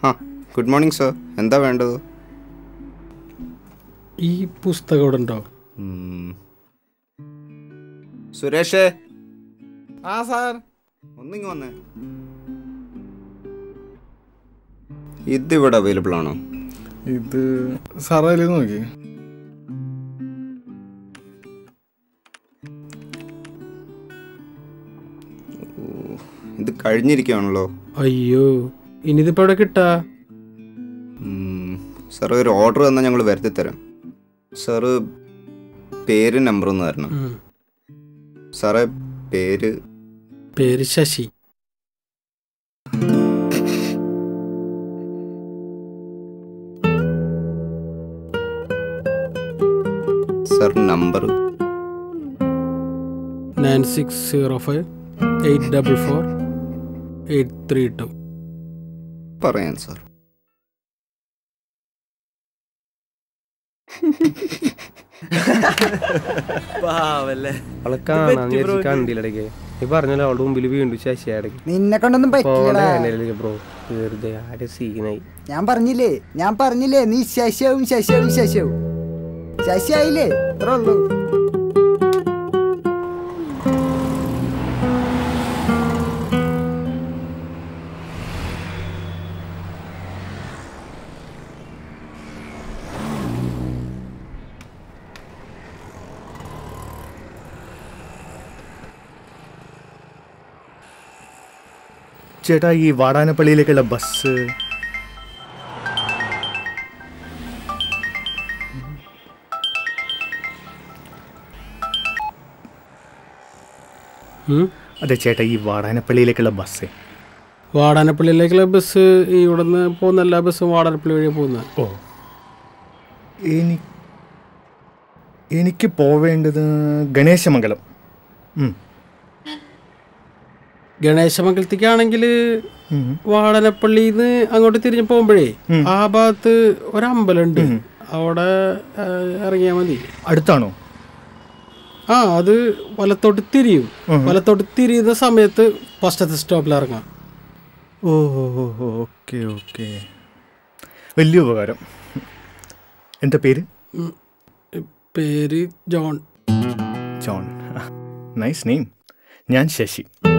ആ good morning sir എന്താ വേണ്ടത് ഈ പുസ്തകം ഇവിടെ ഉണ്ടോ ഉം. സുരേഷേ ആ സാർ ഒന്നിങ്ങ് വന്നേ ഇതിവിടെ അവൈലബിൾ ആണോ ഇത് സാർ അതിൽ നോക്കി ഇത് കഴിഞ്ഞിരിക്കുകയാണല്ലോ അയ്യോ ഇനിയിതിപ്പോ എവിടെ കിട്ടാ സാർ ഒരു ഓർഡർ തന്നാൽ ഞങ്ങൾ വരുത്തി തരാം സാറ് പേര് നമ്പർ ഒന്ന് തരണം ഉം. സാറേ പേര് പേര് Shashi sir number nine six zero five eight double four eight three two പറയാൻ സാർ അവളെ കാണാൻ വിചാരിച്ച് കണ്ടില്ലടക്കെ നീ പറഞ്ഞല്ലോ അവളുടെ മുമ്പിൽ വീണ്ടും ശശിയാടക്ക് നിന്നെ കൊണ്ടൊന്നും പറ്റില്ലടാ ബ്രോ വെറുതെ ആരെ സീനായി ഞാൻ പറഞ്ഞില്ലേ ഞാൻ പറഞ്ഞില്ലേ നീ ശശിയാവും ശശിയാവും ശശിയാവും ശശിയായില്ലേ ഇത്ര ഉള്ളൂ ചേട്ടാ ഈ വാടാനപ്പള്ളിയിലേക്കുള്ള ബസ് ഉം? അതെ ചേട്ടാ ഈ വാടാനപ്പള്ളിയിലേക്കുള്ള ബസ് വാടാനപ്പള്ളിയിലേക്കുള്ള ബസ് ഇവിടെ നിന്ന് പോകുന്ന എല്ലാ ബസ്സും വാടാനപ്പള്ളി വഴിയാണ് പോകുന്നത് ഓ എനി എനിക്ക് പോവേണ്ടത് ഗണേശമംഗലം ഉം. ഗണേശമംഗലത്തേക്കാണെങ്കിൽ ഉം. വാടനപ്പള്ളിന്ന് അങ്ങോട്ട് തിരിഞ്ഞ് പോകുമ്പോഴേ ആ ഭാഗത്ത് ഒരമ്പലമുണ്ട് അവിടെ ആ, ഇറങ്ങിയാൽ മതി അടുത്താണോ ആ അത് വലത്തോട്ട് തിരിയും വലത്തോട്ട് തിരിയുന്ന സമയത്ത് ഫസ്റ്റത്തെ സ്റ്റോപ്പിൽ ഇറങ്ങാം ഓ ഓ ഓ ഓക്കെ ഓക്കെ വലിയ ഉപകാരം എന്താ പേര് ഉം. പേര് ജോൺ ജോൺ നൈസ് നെയിം ഞാൻ ശശി